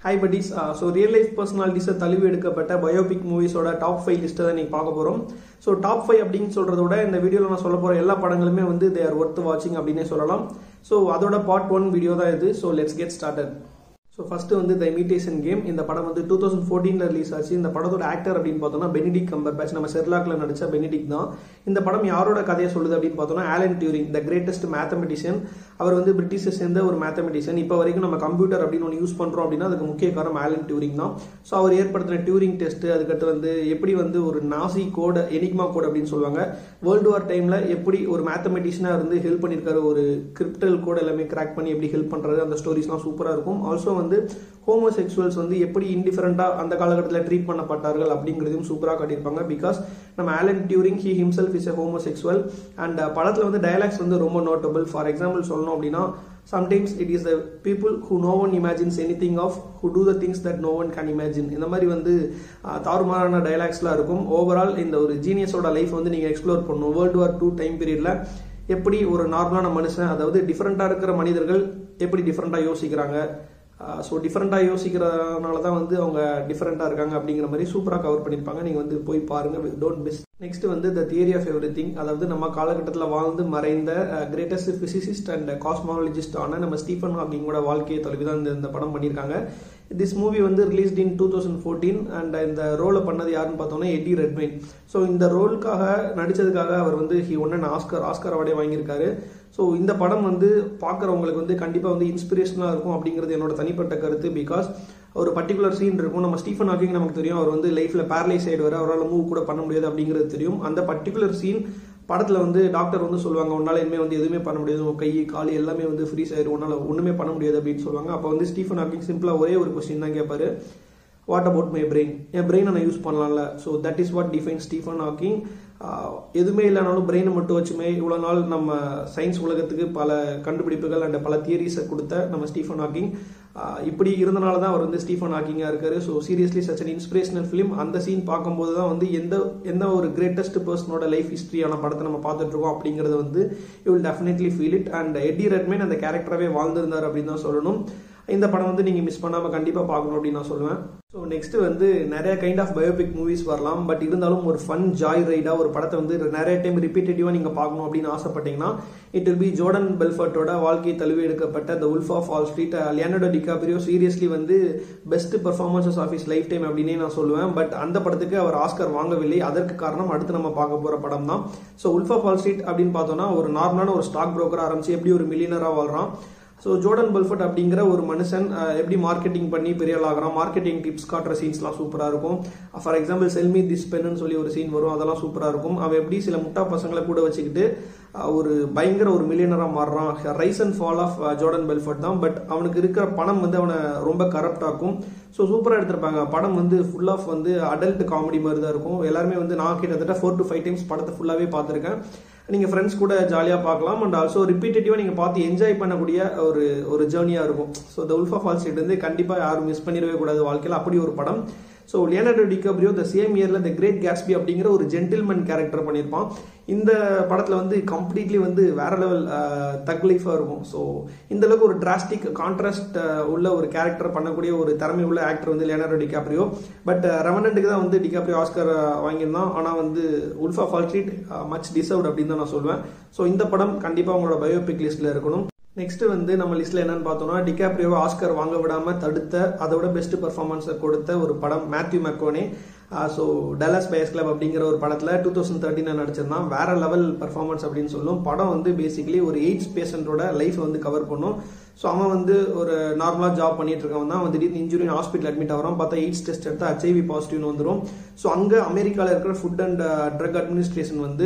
hi buddies so real life பர்சனாலிட்டிஸை தழுவி எடுக்கப்பட்ட பயோபிக் மூவிஸோட டாப் ஃபைவ் லிஸ்ட்டை தான் நீங்கள் பார்க்க போகிறோம் ஸோ டாப் ஃபைவ் அப்படின்னு சொல்கிறத விட இந்த வீடியோவில் நான் சொல்ல போகிற எல்லா படங்களுமே வந்து தே ஆர் ஒர்த் வாட்சிங் அப்படின்னே சொல்லலாம் ஸோ அதோட பார்ட் ஒன் வீடியோ தான் இது so let's get started so first வந்து த இமிடேஷன் கேம் இந்த படம் வந்து டூ தௌசண்ட் ஃபோர்டீனில் ரிலீஸ் ஆச்சு இந்த படத்தோட ஆக்டர் அப்படின்னு பார்த்தோம்னா பெனிடிக் கம்பர் பேட்ச் நம்ம செர்லாக்ல நடிச்ச பெனிடிக் தான் இந்த படம் யாரோட கதையை சொல்லுது அப்படின்னு பார்த்தோம்னா Alan Turing the greatest mathematician அவர் வந்து பிரிட்டிஷை சேர்ந்த ஒரு மேத்தமெட்டிஷியன் இப்போ வரைக்கும் நம்ம கம்ப்யூட்டர் அப்படின்னு ஒன்று யூஸ் பண்ணுறோம் அப்படின்னா அதுக்கு முக்கிய காரணம் ஆலன் டியூரிங் தான் ஸோ அவர் ஏற்படுத்தின டியூரிங் டெஸ்ட் அதுக்கடுத்து வந்து எப்படி வந்து ஒரு நாசி கோடு எனிக்மா கோட் அப்படின்னு சொல்லுவாங்க வேர்ல்டு வார் டைமில் எப்படி ஒரு மேத்தமெட்டிஷனாக இருந்து ஹெல்ப் பண்ணியிருக்காரு ஒரு கிரிப்டல் கோட் எல்லாமே கிராக் பண்ணி எப்படி ஹெல்ப் பண்ணுறது அந்த ஸ்டோரிஸ்லாம் சூப்பராக இருக்கும் ஆல்சோ வந்து ஹோமோசெக்சுவல்ஸ் வந்து எப்படி இன்டிஃபரெண்டாக அந்த காலகட்டத்தில் ட்ரீட் பண்ணப்பட்டார்கள் அப்படிங்கிறதையும் சூப்பராக காட்டியிருப்பாங்க பிகாஸ் நம்ம Alan Turing he himself is a homosexual and படத்தில் வந்து டயலாக்ஸ் வந்து ரொம்ப நோட்டபிள் ஃபார் எக்ஸாம்பிள் சொல்லணும் அப்படின்னா sometimes it is the people who no one imagines anything of who do the things that no one can imagine இந்த மாதிரி வந்து தாறுமாறான டயலாக்ஸ்லாம் இருக்கும் ஓவரால் இந்த ஒரு ஜீனியஸோட லைஃப் வந்து நீங்கள் எக்ஸ்ப்ளோர் பண்ணணும் வேர்ல்டு வார் டூ டைம் பீரியடில் எப்படி ஒரு நார்மலான மனுஷன் அதாவது டிஃப்ரெண்ட்டாக இருக்கிற மனிதர்கள் எப்படி டிஃப்ரெண்ட்டாக யோசிக்கிறாங்க ஸோ டிஃப்ரெண்ட்டாக யோசிக்கிறதுனால தான் வந்து அவங்க டிஃப்ரெண்ட்டாக இருக்காங்க அப்படிங்கிற மாதிரி சூப்பராக கவர் பண்ணியிருப்பாங்க நீங்கள் வந்து போய் பாருங்கள் டோன்ட் மிஸ் நெக்ஸ்ட் வந்து the theory of everything அதாவது நம்ம காலகட்டத்தில் வாழ்ந்து மறைந்த கிரேட்டஸ்ட் பிசிசிஸ்ட் அண்ட் காஸ்மாலஜிஸ்ட் ஆன நம்ம ஸ்டீஃபன் ஹாக்கிங்கோட வாழ்க்கையை தழுவி தான் இந்த இந்த படம் பண்ணியிருக்காங்க திஸ் மூவி வந்து released in two thousand fourteen and இந்த ரோலை பண்ணது யாருன்னு பார்த்தோம்னா எடி ரெட்மைன் ஸோ இந்த ரோலுக்காக நடித்ததுக்காக அவர் வந்து ஹி ஒன் ஆஸ்கர் ஆஸ்கர் அவார்டே வாங்கியிருக்காரு ஸோ இந்த படம் வந்து பார்க்குறவங்களுக்கு வந்து கண்டிப்பாக வந்து இன்ஸ்பிரேஷனாக இருக்கும் அப்படிங்கிறது என்னோட தனிப்பட்ட கருத்து பிகாஸ் ஒரு பர்டிகுலர் சீன் இருக்கும் நம்ம ஸ்டீஃபன் ஹாக்கிங் நமக்கு தெரியும் அவர் வந்து லைஃப்பில் பேரலைஸ் ஆயிடுவார் அவரால் மூவ் கூட பண்ண முடியாது அப்படிங்கிறது தெரியும் அந்த பர்டிகுலர் சீன் படத்தில் வந்து டாக்டர் வந்து சொல்லுவாங்க உன்னால் இனிமேல் வந்து எதுவுமே பண்ண முடியாது உன் கை கால் எல்லாமே வந்து ஃப்ரீஸ் ஆயிடும் உன்னால் ஒன்றுமே பண்ண முடியாது அப்படின்னு சொல்லுவாங்க அப்போ வந்து ஸ்டீஃபன் ஹாக்கிங் சிம்பிளாக ஒரே ஒரு கொஸ்டின் தான் கேட்பாரு வாட் அபவுட் மை பிரெயின் என் பிரெயினை நான் யூஸ் பண்ணலாம்ல so that is what define Stephen Hawking எதுவுமே இல்லைனாலும் பிரெயினை மட்டும் வச்சுமே இவ்வளோ நாள் நம்ம சயின்ஸ் உலகத்துக்கு பல கண்டுபிடிப்புகள் அண்ட் பல தியரிஸை கொடுத்த நம்ம ஸ்டீஃபன் ஹாக்கிங் இப்படி இருந்தனால தான் அவர் வந்து ஸ்டீஃபன் ஹாக்கிங்காக இருக்காரு so seriously such an inspirational film அந்த சீன் பார்க்கும்போது தான் வந்து எந்த எந்த ஒரு கிரேட்டஸ்ட் பர்சனோட லைஃப் ஹிஸ்ட்ரியான படத்தை நம்ம பார்த்துட்டு இருக்கோம் அப்படிங்கிறத வந்து you will definitely feel it and Eddie Redmayne அந்த கேரக்டராகவே வாழ்ந்திருந்தார் அப்படின்னு தான் சொல்லணும் இந்த படம் வந்து நீங்கள் மிஸ் பண்ணாமல் கண்டிப்பாக பார்க்கணும் அப்படின்னு நான் சொல்லுவேன் ஸோ நெக்ஸ்ட் வந்து நிறைய கைண்ட் ஆஃப் பயோபிக் மூவிஸ் வரலாம் பட் இருந்தாலும் ஒரு ஃபன் ஜாய் ரைடாக ஒரு படத்தை வந்து நிறைய டைம் ரிப்பீட்டடிவாக நீங்கள் பார்க்கணும் அப்படின்னு ஆசைப்பட்டீங்கன்னா இட் வில் பி ஜோர்டன் பெல்ஃபர்ட்டோட வாழ்க்கை தழுவி எடுக்கப்பட்ட the wolf of Wall Street Leonardo DiCaprio seriously வந்து best performances of his lifetime அப்படின்னே நான் சொல்லுவேன் பட் அந்த படத்துக்கு அவர் ஆஸ்கர் வாங்கவில்லை அதற்கு காரணம் அடுத்து நம்ம பார்க்க போகிற படம் தான் so wolf of Wall Street அப்படின்னு பார்த்தோன்னா ஒரு நார்மலான ஒரு ஸ்டாக் புரோக்கர் ஆரம்பிச்சு எப்படி ஒரு மில்லியனராக வாழ்றான் ஸோ ஜோர்டன் பல்ஃபர்ட் அப்படிங்கிற ஒரு மனுஷன் எப்படி மார்க்கெட்டிங் பண்ணி பெரிய ஆகிறான் மார்க்கெட்டிங் டிப்ஸ் காட்டுற சீன்ஸ்லாம் சூப்பராக இருக்கும் for example sell me this pen சொல்லி ஒரு சீன் வரும் அதெல்லாம் சூப்பராக இருக்கும் அவன் எப்படி சில முட்டா பசங்களை கூட வச்சுக்கிட்டு ஒரு பயங்கர ஒரு மில்லியனராக மாறுறான் rise and fall of Jordan Belfort தான் பட் அவனுக்கு இருக்கிற பணம் வந்து அவனை ரொம்ப கரப்டாக்கும் ஸோ சூப்பராக எடுத்திருப்பாங்க படம் வந்து ஃபுல் ஆஃப் வந்து அடல்ட் காமெடி மாதிரி தான் இருக்கும் எல்லாருமே வந்து நான் கிட்டத்தட்ட ஃபோர் டு ஃபைவ் டைம்ஸ் படத்தை ஃபுல்லாகவே பார்த்துருக்கேன் நீங்கள் ஃப்ரெண்ட்ஸ் கூட ஜாலியாக பார்க்கலாம் அண்ட் ஆல்சோ ரிப்பீட்டடிவாக நீங்கள் பார்த்து என்ஜாய் பண்ணக்கூடிய ஒரு ஒரு ஜேர்னியாக இருக்கும் so the wolf of Wall Street வந்து கண்டிப்பாக யாரும் மிஸ் பண்ணிடவே கூடாது வாழ்க்கையில் அப்படி ஒரு படம் so Leonardo DiCaprio the same இயரில் த கிரேட் கேட்ஸ்பி அப்படிங்கிற ஒரு ஜென்டில்மேன் கேரக்டர் பண்ணியிருப்பான் இந்த படத்தில் வந்து கம்ப்ளீட்லி வந்து வேற லெவல் தக் லைஃபாக இருக்கும் ஸோ இந்த அளவுக்கு ஒரு டிராஸ்டிக் கான்ட்ராஸ்ட் உள்ள ஒரு கேரக்டர் பண்ணக்கூடிய ஒரு திறமை உள்ள ஆக்டர் வந்து லியனடோ டிகாப்ரியோ பட் ரெவனண்ட்டுக்கு தான் வந்து டிகாப்ரியோ ஆஸ்கர் வாங்கியிருந்தான் ஆனால் வந்து wolf of Wall Street much deserved அப்படின்னு தான் நான் சொல்லுவேன் ஸோ இந்த படம் கண்டிப்பாக உங்களோட பயோபிக் லிஸ்ட்டில் இருக்கணும் நெக்ஸ்ட் வந்து நம்ம லிஸ்ட்ல என்னன்னு பார்த்தோம்னா டிகாப்ரியோவை ஆஸ்கர் வாங்க விடாம தடுத்த அதோட பெஸ்ட் பெர்ஃபார்மன்ஸை கொடுத்த ஒரு படம் Matthew McConaughey so Dallas Buyers Club அப்படிங்கிற ஒரு படத்தில் டூ தௌசண்ட் தேர்ட்டின் நடிச்சிருந்தான் வேற லெவல் பர்ஃபார்மன்ஸ் அப்படின்னு சொல்லும் படம் வந்து பேசிக்கலி ஒரு எய்ட்ஸ் பேஷண்டோட லைஃப் வந்து கவர் பண்ணும் ஸோ அவன் வந்து ஒரு நார்மலாக ஜாப் பண்ணிட்டு இருக்கவன் தான் வந்து திடீர்னு இன்ஜுரி ஹாஸ்பிட்டல் அட்மிட் ஆகிறான் பார்த்தா எய்ட்ஸ் டெஸ்ட் எடுத்து ஹெச்ஐவி பாசிட்டிவ்னு வந்துடும் ஸோ அங்கே அமெரிக்காவில் இருக்கிற ஃபுட் அண்ட் ட்ரக் அட்மினிஸ்ட்ரேஷன் வந்து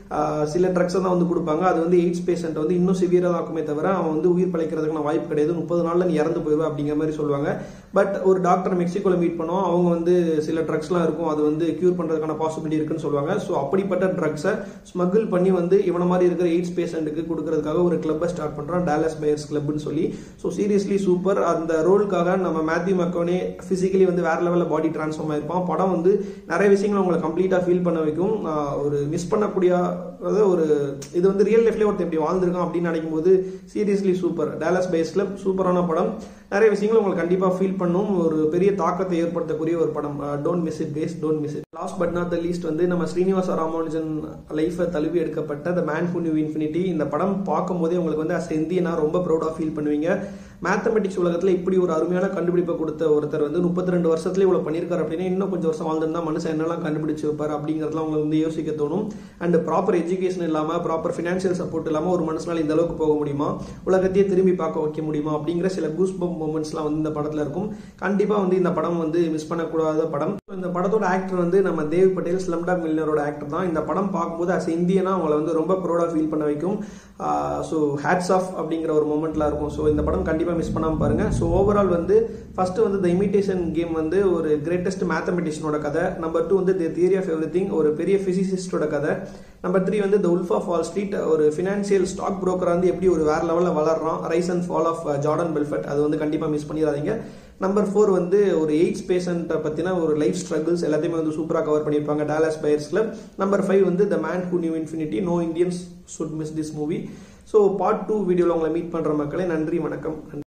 சில ட்ரக்ஸை தான் வந்து கொடுப்பாங்க அது வந்து எய்ட்ஸ் பேஷண்ட் வந்து இன்னும் சிவியராக ஆக்குமே தவிர அவன் வந்து உயிர் பழைக்கிறதுக்கான வாய்ப்பு கிடையாது முப்பது நாளில் நீ இறந்து போயிடுவா அப்படிங்கிற மாதிரி சொல்லுவாங்க பட் ஒரு டாக்டர் மெக்சிகோவில் மீட் பண்ணுவோம் அவங்க வந்து சில ட்ரக்ஸ்லாம் இருக்கும் அது வந்து கியூர் பண்ணுறதுக்கான பாசிபிலிட்டி இருக்குன்னு சொல்லுவாங்க ஸோ அப்படிப்பட்ட ட்ரக்ஸை ஸ்மகிள் பண்ணி வந்து இவன மாதிரி இருக்கிற எய்ட்ஸ் பேஷண்ட்டுக்கு கொடுக்கறதுக்காக ஒரு கிளப்பை ஸ்டார்ட் பண்ணுறான் டேலஸ் பயர்ஸ் கிளப்னு சொல்லி ஸோ சீரியஸ்லி சூப்பர் அந்த ரோலுக்காக நம்ம மேத்யூ மக்கோனே பிசிக்கலி வந்து வேற லெவலில் பாடி டிரான்ஸ்ஃபார்ம் ஆயிருப்பான் படம் வந்து நிறைய விஷயங்களை உங்களை கம்ப்ளீட்டாக ஃபீல் பண்ண வைக்கும் ஆஹ் ஒரு மிஸ் பண்ணக்கூடிய அதாவது ஒரு இது வந்து ரியல் லைஃப்லேயே ஒருத்தர் இப்படி வாழ்ந்திருக்கான் அப்படின்னு நினைக்கும் போது seriously super Dallas Buyers Club சூப்பரான படம் நிறைய விஷயங்கள் உங்களுக்கு கண்டிப்பாக ஃபீல் பண்ணும் ஒரு பெரிய தாக்கத்தை ஏற்படுத்தக்கூடிய ஒரு படம் டோன்ட் மிஸ் இட் பேஸ் don't miss it last but not the least வந்து நம்ம ஸ்ரீனிவாச ராமானுஜன் லைஃபை தழுவி எடுக்கப்பட்ட the man who knew infinity இந்த படம் பார்க்கும்போதே உங்களுக்கு வந்து அஸ் இந்தியனா ரொம்ப ப்ரௌடாக ஃபீல் பண்ணுவீங்க மேத்தமெட்டிக்ஸ் உலகத்தில் இப்படி ஒரு அருமையான கண்டுபிடிப்பை கொடுத்த ஒருத்தர் வந்து முப்பத்தி ரெண்டு வருஷத்துல இவ்வளோ பண்ணியிருக்காரு அப்படின்னா இன்னும் கொஞ்சம் வருஷம் வாழ்ந்திருந்தா மனுஷன் என்னெல்லாம் கண்டுபிடிச்சு வைப்பார் அப்படிங்கிறதுலாம் உங்களுக்கு வந்து யோசிக்க தோணும் அண்ட் ப்ராப்பர் எஜுகேஷன் இல்லாமல் ப்ராப்பர் ஃபினான்ஷியல் சப்போர்ட் இல்லாமல் ஒரு மனுஷனால் இந்த அளவுக்கு போக முடியுமா உலகத்தையே திரும்பி பார்க்க வைக்க முடியுமா அப்படிங்கிற சில கூஸ் பம்ப் மூமெண்ட்ஸ்லாம் வந்து இந்த படத்தில் இருக்கும் கண்டிப்பாக வந்து இந்த படம் வந்து மிஸ் பண்ணக்கூடாத படம் இந்த படத்தோட ஆக்டர் வந்து நம்ம தேவ் பட்டேல் ஸ்லம்டாக் மில்னரோட ஆக்டர் தான் இந்த படம் பார்க்கும்போது அஸ் இந்தியனா அவங்களை வந்து ரொம்ப ப்ரௌடாக ஃபீல் பண்ண வைக்கும் ஸோ ஹேட்ஸ் ஆஃப் அப்படிங்கிற ஒரு மூமெண்ட்லாம் இருக்கும் ஸோ இந்த படம் கண்டிப்பாக மிஸ் பண்ணாமல் பாருங்க ஸோ ஓவரால் வந்து ஃபர்ஸ்ட் வந்து த இமிடேஷன் கேம் வந்து ஒரு கிரேட்டஸ்ட் மேத்தமெட்டிஷனோட கதை நம்பர் டூ வந்து the theory of everything ஒரு பெரிய பிசிசிஸ்டோட கதை நம்பர் த்ரீ வந்து the wolf of Wall Street ஒரு ஃபினான்ஷியல் ஸ்டாக் புரோக்கர் வந்து எப்படி ஒரு வேற லெவலில் வளர்றான் rise and fall of Jordan Belfort அது வந்து கண்டிப்பாக மிஸ் பண்ணிடாதீங்க நம்பர் ஃபோர் வந்து ஒரு எய்ட்ஸ் பேஷண்ட்டை பற்றின ஒரு லைஃப் ஸ்ட்ரகிள்ஸ் எல்லாத்தையுமே வந்து சூப்பராக கவர் பண்ணியிருப்பாங்க Dallas Buyers Club number five வந்து the man who knew infinity no Indians should miss this movie so part two வீடியோவில் உங்களை மீட் பண்ணுற மக்களே நன்றி வணக்கம்